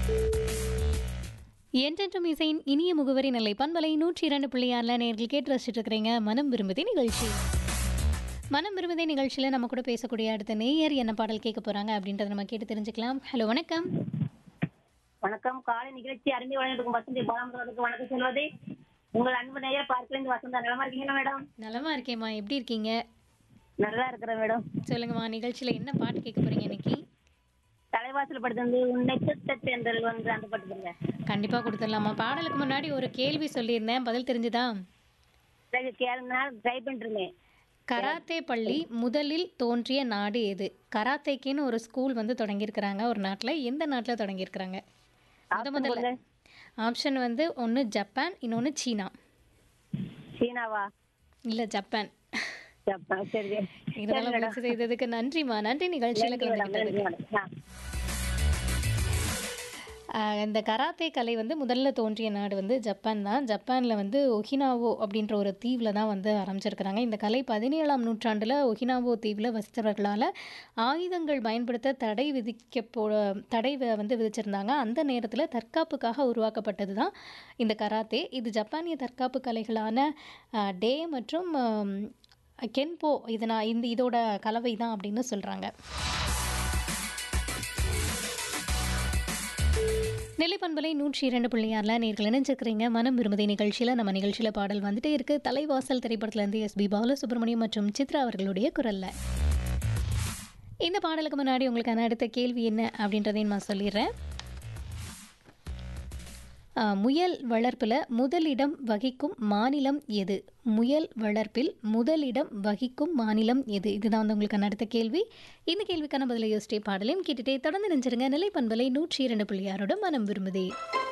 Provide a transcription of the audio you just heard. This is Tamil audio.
என்றென்றும் இசையின் இனிய முகவரி நிலை பண்பலை நூற்றி இரண்டு புள்ளியாரில் நேர்கள் கேட்டு ரசிச்சுட்டு இருக்கிறீங்க மனம் விரும்புதே நிகழ்ச்சி மனம் விரும்புதே நிகழ்ச்சியில் நம்ம கூட பேசக்கூடிய அடுத்த நேயர் என்ன பாடல் கேட்க போகிறாங்க அப்படின்றத நம்ம கேட்டு தெரிஞ்சுக்கலாம் ஹலோ வணக்கம் வணக்கம் காலை நிகழ்ச்சி அறிந்து வழங்கிருக்கும் வசந்தி பாலமுருகனுக்கு வணக்கம் சொல்வது உங்கள் அன்பு நேயர் பார்க்கலேருந்து வசந்தா நலமா இருக்கீங்களா மேடம் நலமா இருக்கேம்மா எப்படி இருக்கீங்க நல்லா இருக்கிறேன் மேடம் சொல்லுங்கம்மா நிகழ்ச்சியில் என்ன பாட்டு கேட்க போகிறீங்க இன்னைக்கு தலைவாசல் படுத்து உன்னை சுத்தத் தென்றல் வந்து அந்த பாட்டு பாருங்க கண்டிப்பாக கொடுத்துடலாமா பாடலுக்கு முன்னாடி ஒரு கேள்வி சொல்லியிருந்தேன் பதில் தெரிஞ்சுதா சரி கேளுங்க ட்ரை பண்ணிருந்தேன் கராத்தே பள்ளி முதலில் தோன்றிய நாடு எது கராத்தேக்குன்னு ஒரு ஸ்கூல் வந்து தொடங்கியிருக்கிறாங்க ஒரு நாட்டில் எந்த நாட்டில் தொடங்கியிருக்கிறாங்க முத முதல்ல ஆப்ஷன் வந்து ஒன்று ஜப்பான் இன்னொன்று சீனா சீனாவா இல்லை ஜப்பான் ஜப்பான் சரி சரி. இதெல்லாம் முயற்சி செய்ததுக்கு நன்றிம்மா நன்றி நிகழ்ச்சியில் நன்றி மேடம் கலந்துக்கிட்டதுக்கு நன்றி மேடம் ஆ. ஆஹ் இந்த கராத்தே கலை வந்து முதல்ல தோன்றிய நாடு வந்து ஜப்பான் தான் ஜப்பானில் வந்து ஒகினாவோ அப்படின்ற ஒரு தீவில் தான் வந்து ஆரம்பிச்சிருக்கிறாங்க இந்த கலை பதினேழாம் நூற்றாண்டில் ஒகினாவோ தீவில் வசித்தவர்களால் ஆயுதங்கள் பயன்படுத்த தடை விதிக்கப்போ தடை வ- வந்து விதிச்சிருந்தாங்க அந்த நேரத்தில் தற்காப்புக்காக உருவாக்கப்பட்டது தான் இந்த கராத்தே இது ஜப்பானிய தற்காப்பு கலைகளான ஆஹ், டே மற்றும் ஆம், கென்போ இது நான் இந்த இதோட கலவை தான் அப்படின்னு சொல்கிறாங்க நெல்லிப்பண்பலை நூற்றி இரண்டு புள்ளியாரில் நேர்கள் இணைஞ்சிருக்கிறீங்க மனம் விரும்புதை நிகழ்ச்சியில் நம்ம நிகழ்ச்சியில் பாடல் வந்துட்டே இருக்கு தலைவாசல் திரைப்படத்துலேருந்து எஸ்பி பாலசுப்ரமணியம் மற்றும் சித்ரா அவர்களுடைய குரல்ல இந்த பாடலுக்கு முன்னாடி உங்களுக்கான அடுத்த கேள்வி என்ன அப்படின்றதையும் நான் சொல்லிடுறேன் ஆ, முயல் வளர்ப்பில் முதலிடம் வகிக்கும் மாநிலம் எது முயல் வளர்ப்பில் முதலிடம் வகிக்கும் மாநிலம் எது இதுதான் வந்து உங்களுக்கான அடுத்த கேள்வி இந்த கேள்விக்கான பதிலை யோசிச்சே பாடலையும் கேட்டுட்டே தொடர்ந்து நினைச்சிருங்க நிலை பண்பலை நூற்றி இரண்டு புள்ளியாரோட மனம் விரும்புதே